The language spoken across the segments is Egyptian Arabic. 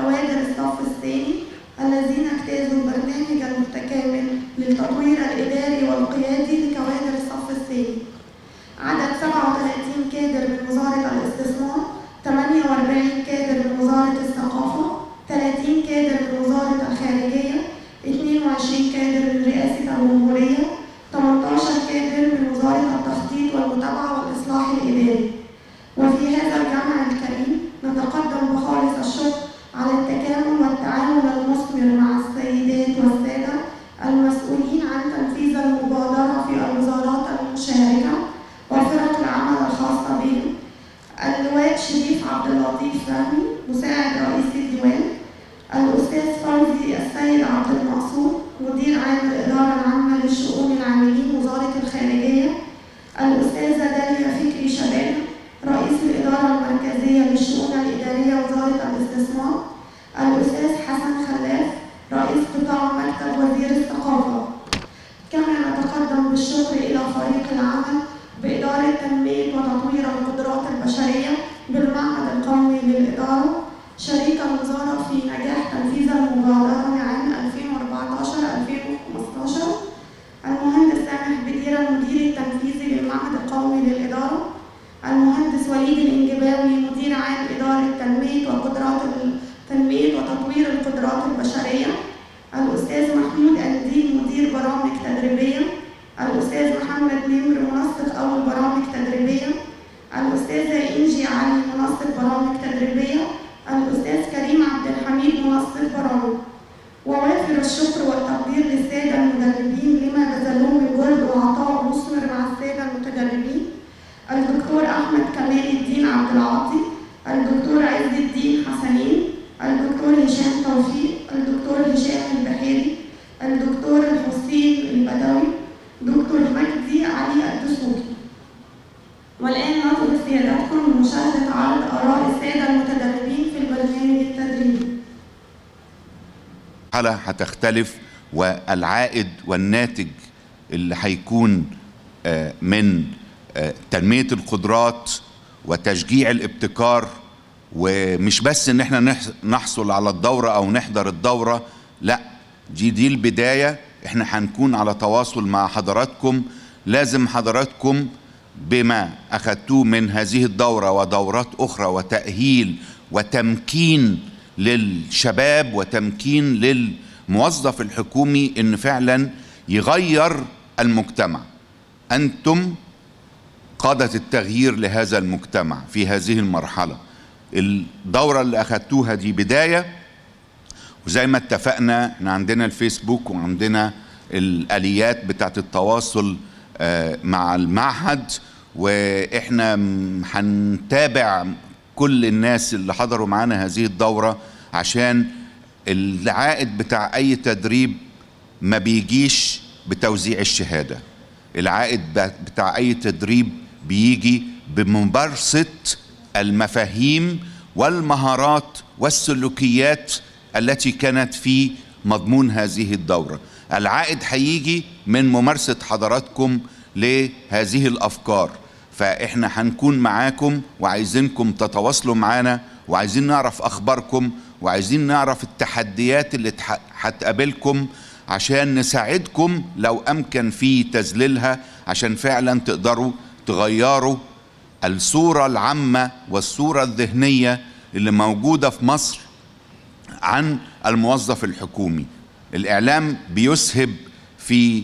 كوادر الصف الثاني الذين اجتازوا البرنامج المتكامل للتطوير الإداري والقيادي لكوادر الصف الثاني عدد 37 كادر من وزارة الاستثمار 48 كادر من وزارة الثقافة 30 كادر من وزارة الخارجية 22 كادر من رئاسة الجمهورية 18 كادر من وزارة التخطيط والمتابعة والإصلاح الإداري وفي هذا الجمع الكريم نتقدم بخالص الشكر على التكامل والتعاون المثمر مع السيدات والسادة المسؤولين عن تنفيذ المبادرة في الوزارات المشاركة وفرق العمل الخاصة بهم اللواء شريف عبد اللطيف فهمي مساعد رئيس الديوان الأستاذ فوزي السيد عبد المقصود مدير عام الإدارة العامة للشؤون العاملين وزارة الخارجية الأستاذة داليا فكري شباب رئيس الإدارة المركزية للشؤون الإدارية وزارة الاستثمار الأستاذ حسن خلاف رئيس قطاع مكتب وزير الثقافة كما نتقدم بالشكر إلى فريق العمل بإدارة تنمية وتطوير القدرات البشرية بالمعهد القومي للإدارة شريك الوزارة في نجاح تنفيذ المبادرة لعام 2014-2015 المهندس سامح بديرة المدير التنفيذي للمعهد القومي للإدارة المهندس وليد الإنجباوي مدير عام إدارة تنمية وقدرات تنمية وتطوير القدرات البشرية الأستاذ محمود أنديل مدير برامج تدريبية الأستاذ محمد نمر منسق أول برامج تدريبية الأستاذة إنجي علي منسق برامج تدريبية الأستاذ كريم عبد الحميد منسق برامج ووافر الشكر والتقدير للسادة المدربين لما بذلوه من جهد وعطاء مثمر مع السادة المتدربين الدكتور أحمد كمال الدين عبد العاطي الدكتور عز الدين حسنين الدكتور هشام توفيق الدكتور هشام البحيري الدكتور الحسين البدوي دكتور مجدي علي الدسوقي والآن نطلب سيادتكم لمشاهدة عرض آراء السادة المتدربين في البرنامج التدريبي حالة هتختلف والعائد والناتج اللي هيكون آه، من آه، تنمية القدرات وتشجيع الابتكار ومش بس ان احنا نحص- نحصل على الدورة او نحضر الدورة لا دي دي البداية احنا هنكون على تواصل مع حضراتكم لازم حضراتكم بما اخذتوه من هذه الدورة ودورات اخرى وتأهيل وتمكين للشباب وتمكين للموظف الحكومي ان فعلا يغير المجتمع انتم قادة التغيير لهذا المجتمع في هذه المرحلة الدورة اللي أخدتوها دي بداية وزي ما اتفقنا احنا عندنا الفيسبوك وعندنا الآليات بتاعت التواصل آه، مع المعهد واحنا م- هنتابع كل الناس اللي حضروا معانا هذه الدورة عشان العائد بتاع أي تدريب ما بيجيش بتوزيع الشهادة العائد ب- بتاع أي تدريب بيجي بممارسة المفاهيم والمهارات والسلوكيات التي كانت في مضمون هذه الدورة العائد هيجي من ممارسة حضراتكم لهذه الأفكار فإحنا هنكون معاكم وعايزينكم تتواصلوا معانا وعايزين نعرف أخباركم وعايزين نعرف التحديات اللي تح- هتقابلكم عشان نساعدكم لو أمكن في تذليلها عشان فعلا تقدروا تغيروا الصورة العامة والصورة الذهنية اللي موجودة في مصر عن الموظف الحكومي الإعلام بيسهب في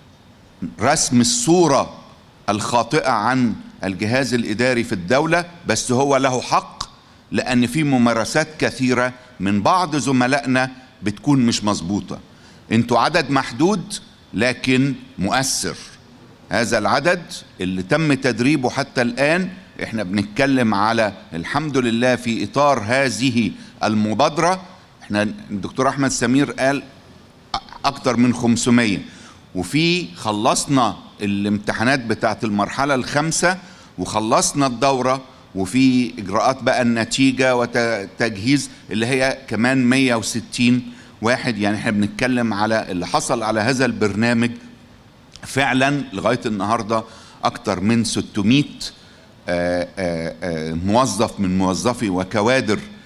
رسم الصورة الخاطئة عن الجهاز الإداري في الدولة بس هو له حق لأن في ممارسات كثيرة من بعض زملائنا بتكون مش مظبوطة انتوا عدد محدود لكن مؤثر هذا العدد اللي تم تدريبه حتى الآن احنا بنتكلم على الحمد لله في إطار هذه المبادرة احنا الدكتور أحمد سمير قال أكتر من 500 وفي خلصنا الامتحانات بتاعت المرحلة الخامسة وخلصنا الدورة وفي إجراءات بقى النتيجة وتجهيز اللي هي كمان 160 واحد يعني احنا بنتكلم على اللي حصل على هذا البرنامج فعلا لغاية النهاردة أكتر من 600 آه، آه، آه، موظف من موظفي وكوادر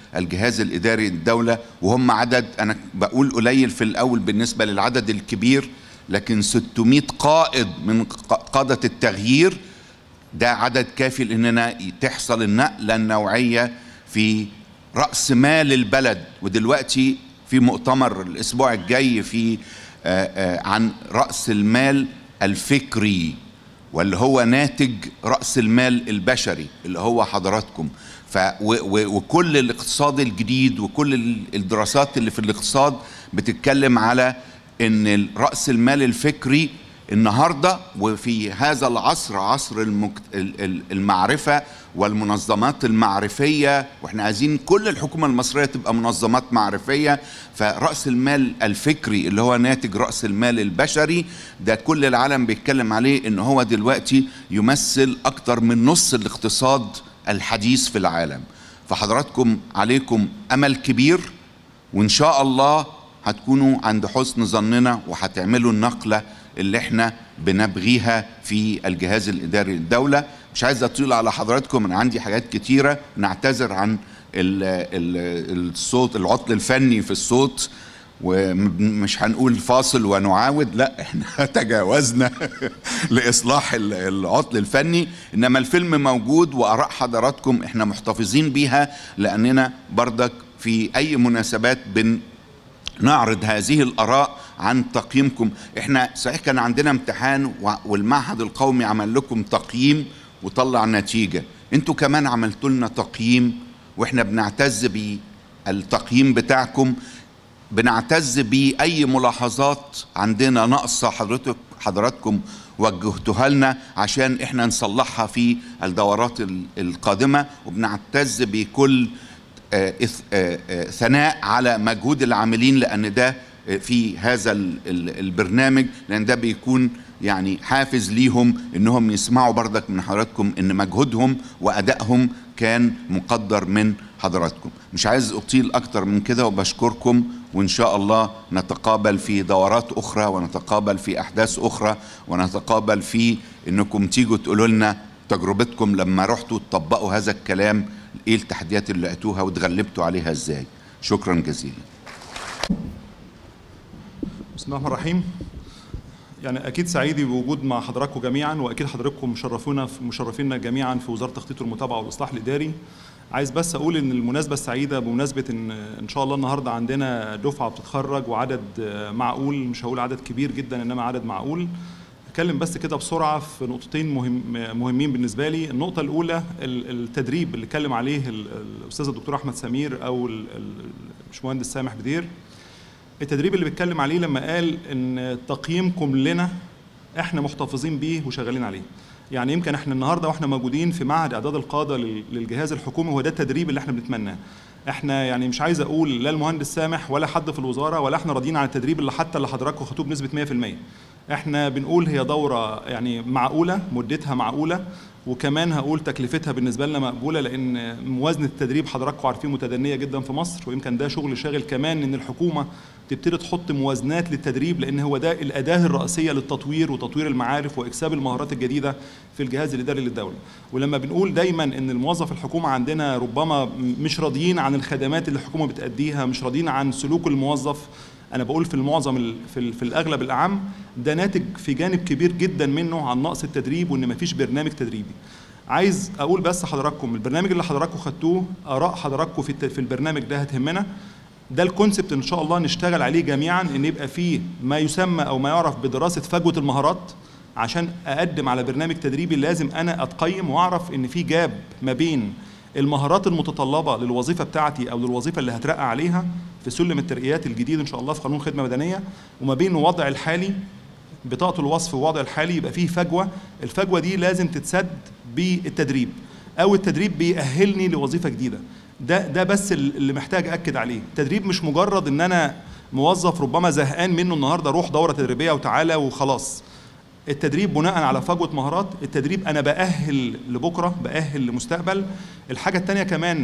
الجهاز الاداري الدوله وهم عدد انا بقول قليل في الاول بالنسبه للعدد الكبير لكن 600 قائد من قاده التغيير ده عدد كافي لاننا تحصل النقله النوعيه في راس مال البلد ودلوقتي في مؤتمر الاسبوع الجاي في عن راس المال الفكري واللي هو ناتج راس المال البشري اللي هو حضراتكم ف وكل الاقتصاد الجديد وكل الدراسات اللي في الاقتصاد بتتكلم على ان راس المال الفكري النهارده وفي هذا العصر عصر المكت... المعرفه والمنظمات المعرفيه واحنا عايزين كل الحكومه المصريه تبقى منظمات معرفيه فراس المال الفكري اللي هو ناتج راس المال البشري ده كل العالم بيتكلم عليه ان هو دلوقتي يمثل اكتر من نص الاقتصاد الحديث في العالم فحضراتكم عليكم امل كبير وان شاء الله هتكونوا عند حسن ظننا وهتعملوا النقله اللي احنا بنبغيها في الجهاز الاداري للدوله مش عايز اطيل على حضراتكم انا عندي حاجات كتيره نعتذر عن ال ال الصوت العطل الفني في الصوت ومش هنقول فاصل ونعاود لا احنا تجاوزنا لاصلاح العطل الفني انما الفيلم موجود واراء حضراتكم احنا محتفظين بيها لاننا بردك في اي مناسبات بن نعرض هذه الاراء عن تقييمكم احنا صحيح كان عندنا امتحان والمعهد القومي عمل لكم تقييم وطلع نتيجه انتوا كمان عملتوا لنا تقييم واحنا بنعتز بالتقييم بتاعكم بنعتز باي ملاحظات عندنا ناقصه حضرتك حضراتكم وجهتوها لنا عشان احنا نصلحها في الدورات القادمه وبنعتز بكل ثناء على مجهود العاملين لان ده في هذا البرنامج لان ده بيكون يعني حافز ليهم انهم يسمعوا بردك من حضراتكم ان مجهودهم وادائهم كان مقدر من حضراتكم مش عايز اطيل اكتر من كده وبشكركم وان شاء الله نتقابل في دورات اخرى ونتقابل في احداث اخرى ونتقابل في انكم تيجوا تقولوا لنا تجربتكم لما رحتوا تطبقوا هذا الكلام ايه التحديات اللي لقيتوها وتغلبتوا عليها ازاي شكرا جزيلا بسم الله الرحمن الرحيم يعني اكيد سعيد بوجود مع حضراتكم جميعا واكيد حضراتكم مشرفونا مشرفينا جميعا في وزاره التخطيط والمتابعه والاصلاح الاداري عايز بس اقول ان المناسبه السعيده بمناسبه ان ان شاء الله النهارده عندنا دفعه بتتخرج وعدد معقول مش هقول عدد كبير جدا انما عدد معقول اتكلم بس كده بسرعه في نقطتين مهم مهمين بالنسبه لي النقطه الاولى التدريب اللي اتكلم عليه الاستاذ الدكتور احمد سمير او الباشمهندس سامح بدير التدريب اللي بيتكلم عليه لما قال ان تقييمكم لنا احنا محتفظين بيه وشغالين عليه يعني يمكن احنا النهارده واحنا موجودين في معهد اعداد القاده للجهاز الحكومي هو ده التدريب اللي احنا بنتمناه احنا يعني مش عايز اقول لا المهندس سامح ولا حد في الوزاره ولا احنا راضيين عن التدريب اللي حتى اللي حضراتكم خدوه بنسبه 100% احنا بنقول هي دوره يعني معقوله مدتها معقوله وكمان هقول تكلفتها بالنسبه لنا مقبوله لان موازنه التدريب حضراتكم عارفين متدنيه جدا في مصر ويمكن ده شغل شاغل كمان ان الحكومه تبتدي تحط موازنات للتدريب لان هو ده الاداه الرئيسيه للتطوير وتطوير المعارف واكساب المهارات الجديده في الجهاز الاداري للدوله ولما بنقول دايما ان الموظف الحكومه عندنا ربما مش راضيين عن الخدمات اللي الحكومه بتاديها مش راضيين عن سلوك الموظف انا بقول في المعظم في, في الاغلب الاعم ده ناتج في جانب كبير جدا منه عن نقص التدريب وان مفيش برنامج تدريبي عايز اقول بس حضراتكم البرنامج اللي حضراتكم خدتوه اراء حضراتكم في في البرنامج ده هتهمنا ده الكونسبت ان شاء الله نشتغل عليه جميعا ان يبقى فيه ما يسمى او ما يعرف بدراسه فجوه المهارات عشان اقدم على برنامج تدريبي لازم انا اتقيم واعرف ان في جاب ما بين المهارات المتطلبه للوظيفه بتاعتي او للوظيفه اللي هترقى عليها في سلم الترقيات الجديد ان شاء الله في قانون خدمه مدنيه وما بين الوضع الحالي بطاقه الوصف والوضع الحالي يبقى فيه فجوه الفجوه دي لازم تتسد بالتدريب او التدريب بيأهلني لوظيفه جديده ده ده بس اللي محتاج اكد عليه التدريب مش مجرد ان انا موظف ربما زهقان منه النهارده روح دوره تدريبيه وتعالى وخلاص التدريب بناء على فجوه مهارات التدريب انا باهل لبكره باهل لمستقبل الحاجه الثانيه كمان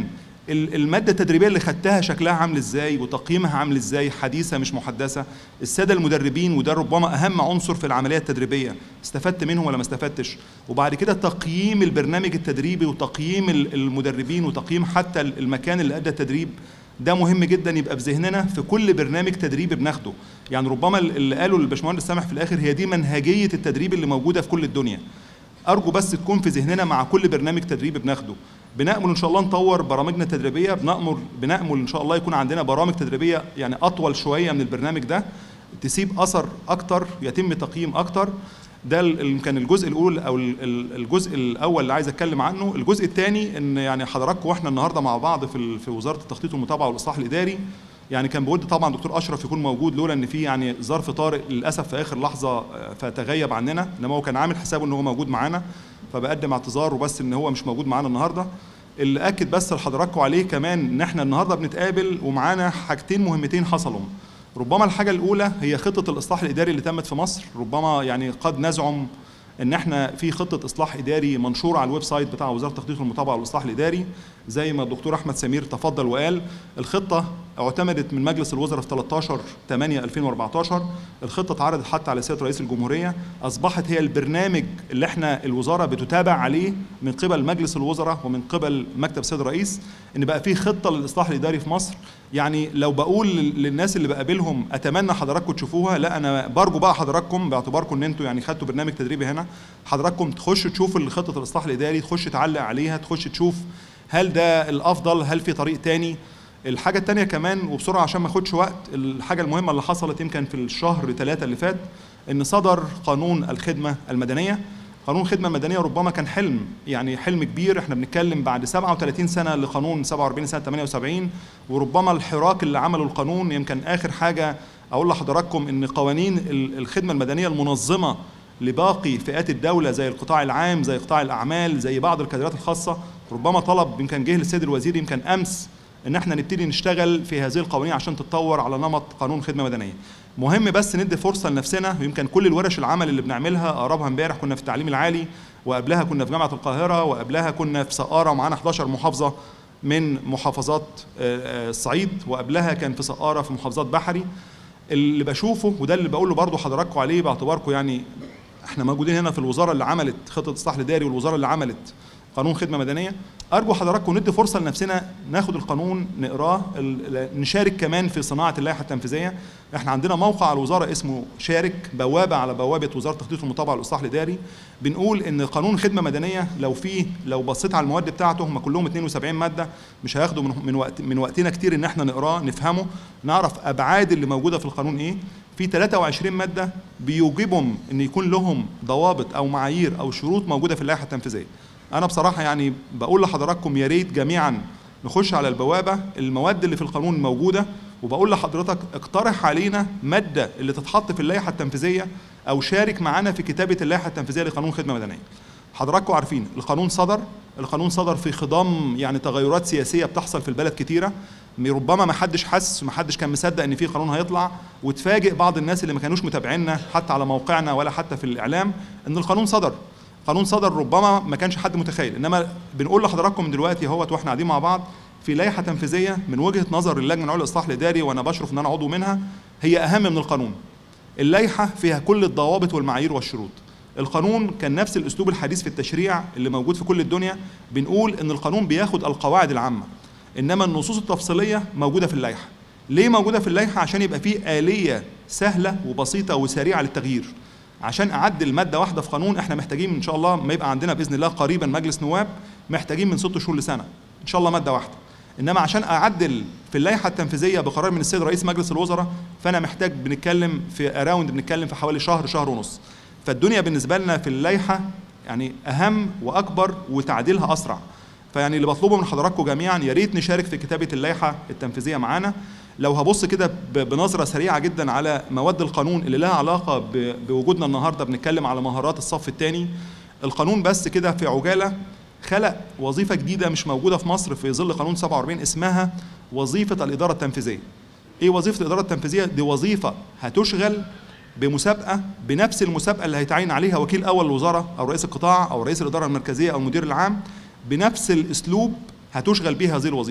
ال- الماده التدريبيه اللي خدتها شكلها عامل ازاي وتقييمها عامل ازاي حديثه مش محدثه الساده المدربين وده ربما اهم عنصر في العمليه التدريبيه استفدت منهم ولا ما استفدتش وبعد كده تقييم البرنامج التدريبي وتقييم ال- المدربين وتقييم حتى ال- المكان اللي ادى التدريب ده مهم جدا يبقى في ذهننا في كل برنامج تدريبي بناخده يعني ربما اللي قاله الباشمهندس سامح في الاخر هي دي منهجيه التدريب اللي موجوده في كل الدنيا ارجو بس تكون في ذهننا مع كل برنامج تدريبي بناخده بنامل ان شاء الله نطور برامجنا التدريبيه بنامل بنامل ان شاء الله يكون عندنا برامج تدريبيه يعني اطول شويه من البرنامج ده تسيب اثر اكتر يتم تقييم اكتر ده ال- ال- كان الجزء الاول او ال- ال- الجزء الاول اللي عايز اتكلم عنه الجزء الثاني ان يعني حضراتكم واحنا النهارده مع بعض في ال- في وزاره التخطيط والمتابعه والاصلاح الاداري يعني كان بود طبعا دكتور اشرف يكون موجود لولا ان في يعني ظرف طارئ للاسف في اخر لحظه آه، فتغيب عننا انما هو كان عامل حسابه ان هو موجود معانا فبقدم اعتذار وبس ان هو مش موجود معانا النهارده اللي اكد بس لحضراتكم عليه كمان ان احنا النهارده بنتقابل ومعانا حاجتين مهمتين حصلوا ربما الحاجه الاولى هي خطه الاصلاح الاداري اللي تمت في مصر ربما يعني قد نزعم ان احنا في خطه اصلاح اداري منشوره على الويب سايت بتاع وزاره التخطيط والمتابعه والاصلاح الاداري زي ما الدكتور احمد سمير تفضل وقال الخطه اعتمدت من مجلس الوزراء في 13 8 2014 الخطه اتعرضت حتى على سياده رئيس الجمهوريه اصبحت هي البرنامج اللي احنا الوزاره بتتابع عليه من قبل مجلس الوزراء ومن قبل مكتب سيد الرئيس ان بقى في خطه للاصلاح الاداري في مصر يعني لو بقول لل- للناس اللي بقابلهم اتمنى حضراتكم تشوفوها لا انا برجو بقى حضراتكم باعتباركم ان انتوا يعني خدتوا برنامج تدريبي هنا حضراتكم تخشوا تشوفوا خطه الاصلاح الاداري تخش تعلق عليها تخش تشوف هل ده الافضل هل في طريق تاني الحاجة التانية كمان وبسرعة عشان ما اخدش وقت الحاجة المهمة اللي حصلت يمكن في الشهر ثلاثة اللي فات ان صدر قانون الخدمة المدنية قانون الخدمة المدنية ربما كان حلم يعني حلم كبير احنا بنتكلم بعد 37 سنة لقانون 47 سنة 78 وربما الحراك اللي عمله القانون يمكن آخر حاجة أقول لحضراتكم إن قوانين ال- الخدمة المدنية المنظمة لباقي فئات الدولة زي القطاع العام زي قطاع الأعمال زي بعض الكادرات الخاصة ربما طلب يمكن جه للسيد الوزير يمكن أمس ان احنا نبتدي نشتغل في هذه القوانين عشان تتطور على نمط قانون خدمه مدنيه. مهم بس ندي فرصه لنفسنا ويمكن كل الورش العمل اللي بنعملها اقربها امبارح كنا في التعليم العالي وقبلها كنا في جامعه القاهره وقبلها كنا في سقاره ومعانا 11 محافظه من محافظات آه، آه، الصعيد وقبلها كان في سقاره في محافظات بحري اللي بشوفه وده اللي بقوله برضو حضراتكم عليه باعتباركم يعني احنا موجودين هنا في الوزاره اللي عملت خطه الاصلاح الاداري والوزاره اللي عملت قانون خدمه مدنيه ارجو حضراتكم ندي فرصه لنفسنا ناخد القانون نقراه ال- نشارك كمان في صناعه اللائحه التنفيذيه احنا عندنا موقع على الوزاره اسمه شارك بوابه على بوابه وزاره التخطيط والمتابعه والاصلاح الاداري بنقول ان قانون خدمه مدنيه لو فيه لو بصيت على المواد بتاعته هم كلهم 72 ماده مش هياخدوا من من وقت من وقتنا كتير ان احنا نقراه نفهمه نعرف ابعاد اللي موجوده في القانون ايه في 23 ماده بيوجبهم ان يكون لهم ضوابط او معايير او شروط موجوده في اللائحه التنفيذيه انا بصراحه يعني بقول لحضراتكم يا ريت جميعا نخش على البوابه المواد اللي في القانون موجوده وبقول لحضرتك اقترح علينا ماده اللي تتحط في اللائحه التنفيذيه او شارك معانا في كتابه اللائحه التنفيذيه لقانون خدمه مدنيه حضراتكم عارفين القانون صدر القانون صدر في خضم يعني تغيرات سياسيه بتحصل في البلد كتيره ربما ما حدش حس وما حدش كان مصدق ان في قانون هيطلع وتفاجئ بعض الناس اللي ما كانوش متابعينا حتى على موقعنا ولا حتى في الاعلام ان القانون صدر قانون صدر ربما ما كانش حد متخيل انما بنقول لحضراتكم من دلوقتي اهوت واحنا قاعدين مع بعض في لائحه تنفيذيه من وجهه نظر اللجنه العليا للاصلاح الاداري وانا بشرف ان انا عضو منها هي اهم من القانون اللائحه فيها كل الضوابط والمعايير والشروط القانون كان نفس الاسلوب الحديث في التشريع اللي موجود في كل الدنيا بنقول ان القانون بياخد القواعد العامه انما النصوص التفصيليه موجوده في اللائحه ليه موجوده في اللائحه عشان يبقى فيه اليه سهله وبسيطه وسريعه للتغيير عشان اعدل ماده واحده في قانون احنا محتاجين ان شاء الله ما يبقى عندنا باذن الله قريبا مجلس نواب محتاجين من ست شهور لسنه ان شاء الله ماده واحده انما عشان اعدل في اللائحه التنفيذيه بقرار من السيد رئيس مجلس الوزراء فانا محتاج بنتكلم في اراوند بنتكلم في حوالي شهر شهر ونص فالدنيا بالنسبه لنا في اللائحه يعني اهم واكبر وتعديلها اسرع فيعني اللي بطلبه من حضراتكم جميعا يا ريت نشارك في كتابه اللائحه التنفيذيه معانا لو هبص كده ب- بنظره سريعه جدا على مواد القانون اللي لها علاقه ب- بوجودنا النهارده بنتكلم على مهارات الصف الثاني القانون بس كده في عجاله خلق وظيفه جديده مش موجوده في مصر في ظل قانون 47 اسمها وظيفه الاداره التنفيذيه ايه وظيفه الاداره التنفيذيه دي وظيفه هتشغل بمسابقه بنفس المسابقه اللي هيتعين عليها وكيل اول الوزاره او رئيس القطاع او رئيس الاداره المركزيه او المدير العام بنفس الاسلوب هتشغل بيها هذه الوظيفه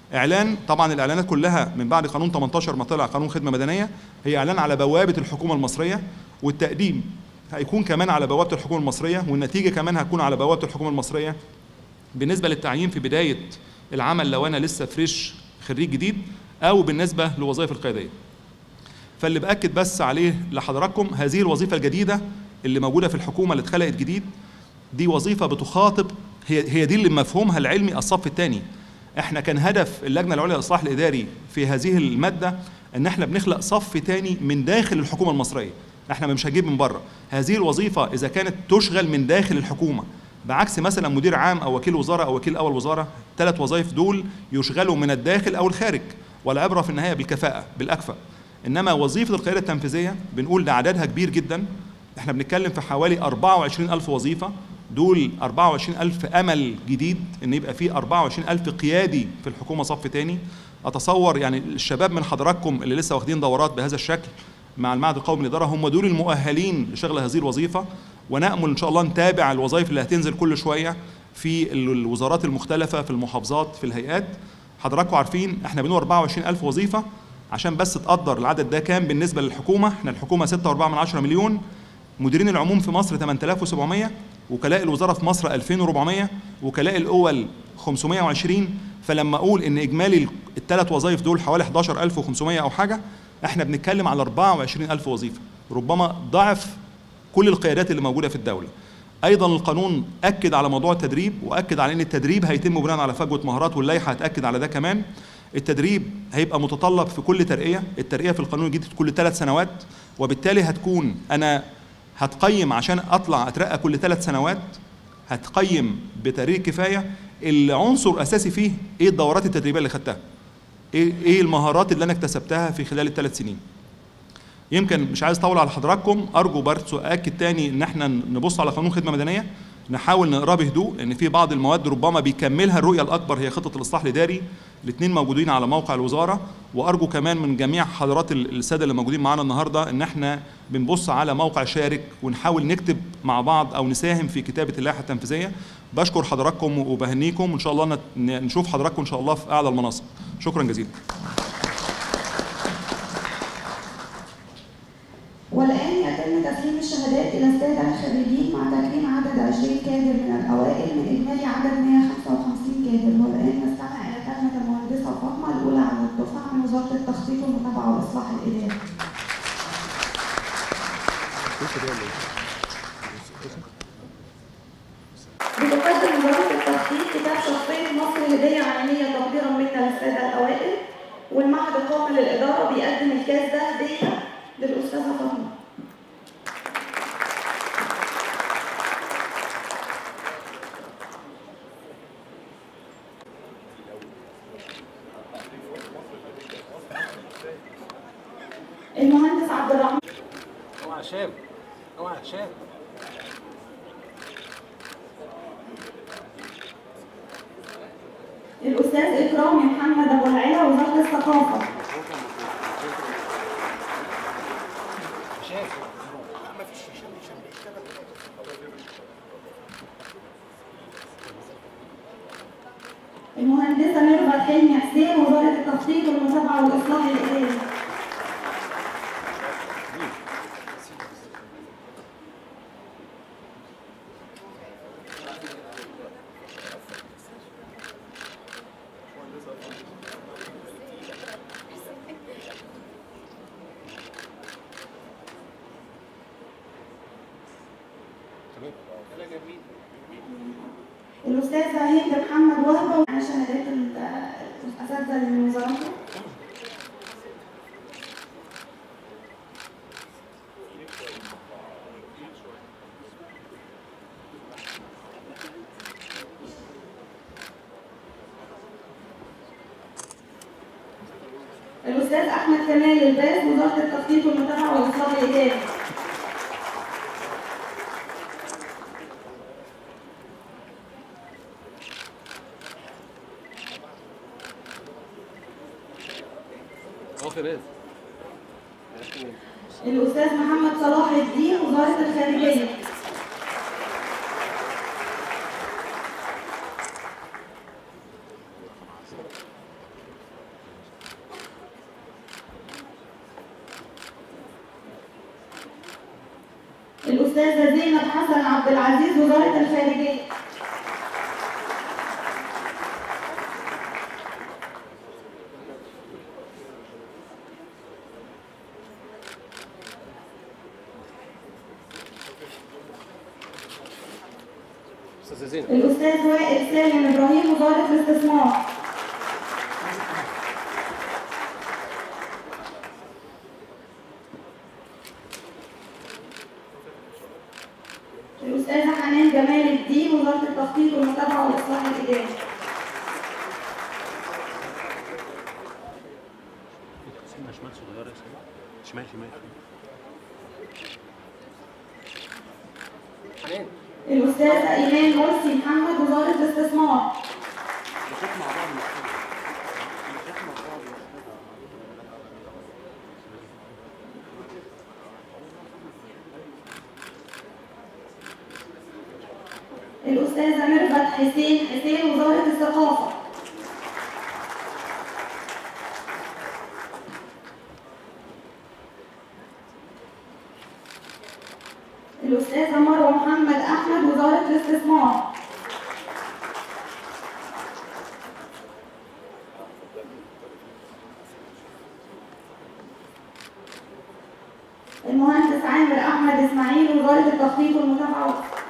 اعلان طبعا الاعلانات كلها من بعد قانون 18 ما طلع قانون خدمه مدنيه هي اعلان على بوابه الحكومه المصريه والتقديم هيكون كمان على بوابه الحكومه المصريه والنتيجه كمان هتكون على بوابه الحكومه المصريه بالنسبه للتعيين في بدايه العمل لو انا لسه فريش خريج جديد او بالنسبه للوظائف القياديه فاللي باكد بس عليه لحضراتكم هذه الوظيفه الجديده اللي موجوده في الحكومه اللي اتخلقت جديد دي وظيفه بتخاطب هي هي دي اللي مفهومها العلمي الصف الثاني احنا كان هدف اللجنه العليا للاصلاح الاداري في هذه الماده ان احنا بنخلق صف ثاني من داخل الحكومه المصريه احنا مش هنجيب من بره هذه الوظيفه اذا كانت تشغل من داخل الحكومه بعكس مثلا مدير عام او وكيل وزاره او وكيل اول وزاره ثلاث وظائف دول يشغلوا من الداخل او الخارج والعبره في النهايه بالكفاءه بالاكفأ انما وظيفه القياده التنفيذيه بنقول ده عددها كبير جدا احنا بنتكلم في حوالي 24000 وظيفه دول 24000 امل جديد ان يبقى في 24000 قيادي في الحكومه صف تاني اتصور يعني الشباب من حضراتكم اللي لسه واخدين دورات بهذا الشكل مع المعهد القومي للاداره هم دول المؤهلين لشغل هذه الوظيفه ونامل ان شاء الله نتابع الوظائف اللي هتنزل كل شويه في الوزارات المختلفه في المحافظات في الهيئات حضراتكم عارفين احنا بنقول 24000 وظيفه عشان بس تقدر العدد ده كام بالنسبه للحكومه احنا الحكومه 6.4 مليون مديرين العموم في مصر 8700 وكلاء الوزاره في مصر 2400 وكلاء الاول 520 فلما اقول ان اجمالي الثلاث وظائف دول حوالي 11500 او حاجه احنا بنتكلم على 24000 وظيفه ربما ضعف كل القيادات اللي موجوده في الدوله ايضا القانون اكد على موضوع التدريب واكد على ان التدريب هيتم بناء على فجوه مهارات واللائحه هتاكد على ده كمان التدريب هيبقى متطلب في كل ترقيه الترقيه في القانون الجديد كل ثلاث سنوات وبالتالي هتكون انا هتقيم عشان اطلع اترقى كل ثلاث سنوات هتقيم بتقرير كفايه العنصر الاساسي فيه ايه الدورات التدريبيه اللي خدتها ايه ايه المهارات اللي انا اكتسبتها في خلال الثلاث سنين يمكن مش عايز اطول على حضراتكم ارجو برضه اكد تاني ان احنا نبص على قانون خدمه مدنيه نحاول نقراه بهدوء لان في بعض المواد ربما بيكملها الرؤيه الاكبر هي خطه الاصلاح الاداري الاثنين موجودين على موقع الوزاره وارجو كمان من جميع حضرات الساده اللي موجودين معانا النهارده ان احنا بنبص على موقع شارك ونحاول نكتب مع بعض او نساهم في كتابه اللائحه التنفيذيه بشكر حضراتكم وبهنيكم وان شاء الله نشوف حضراتكم ان شاء الله في اعلى المناصب شكرا جزيلا والآن يتم تسليم الشهادات إلى السادة الخريجين مع تكريم عدد 20 كادر من الأوائل من إجمالي عدد 155 كادر والآن نستمع إلى كلمة المهندسة فاطمة الأولى على الدفعة من وزارة التخطيط والمتابعة والإصلاح الإداري. بتقدم وزارة التخطيط كتاب شخصية مصر هدية عالمية تقديرا منا للسادة الأوائل والمعهد القومي للإدارة بيقدم الكاس ده هدية للأستاذة فاطمة. المهندس عبد الرحمن اوعى شاب اوعى شاب الأستاذ إكرامي محمد أبو العلا وزارة الثقافة. شاب المهندسة ميرفت حلمي حسين وزارة التخطيط والمتابعة والإصلاح الإداري. الأستاذة هند محمد وهبة على شهادات ال- الأساتذة اللي من وزارته. الأستاذ أحمد كمال الباز وزارة التخطيط والمتابعة والإصلاح الإداري. اهو في باز الأستاذ محمد صلاح الدين وزارة الخارجية. الأستاذة زينب حسن عبد العزيز وزارة الخارجية استاذه زينب الأستاذ وائل سالم إبراهيم وزارة الاستثمار الأستاذة حنان جمال الدين وزارة التخطيط والمتابعة والإصلاح الإداري سنه شمال صغيره يا سيدي شمال شمال حنان الأستاذة إيمان مرسي محمد وزارة الاستثمار الأستاذة ميرفت حسين حسين وزارة الثقافة الأستاذة مروة محمد أحمد وزارة الاستثمار المهندس عامر أحمد إسماعيل وزارة التخطيط والمتابعة والإصلاح.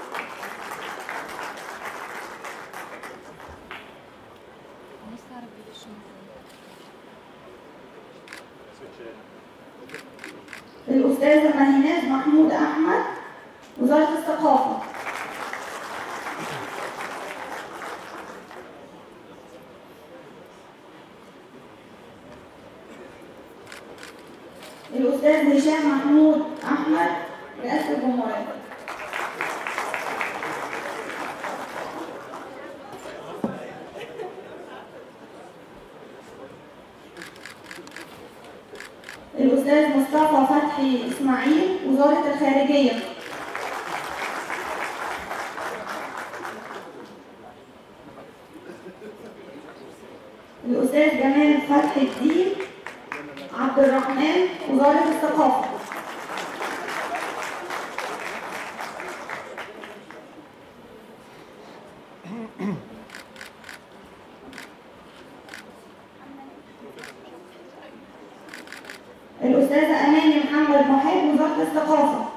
الأستاذة مهناز محمود أحمد وزارة الثقافة الأستاذ هشام محمود أحمد رئاسة الجمهورية الأستاذ مصطفى فتحي إسماعيل وزارة الخارجية الأستاذ جمال فتحي الدين عبد الرحمن وزارة الثقافة الأستاذة أماني محمد محب وزارة الثقافة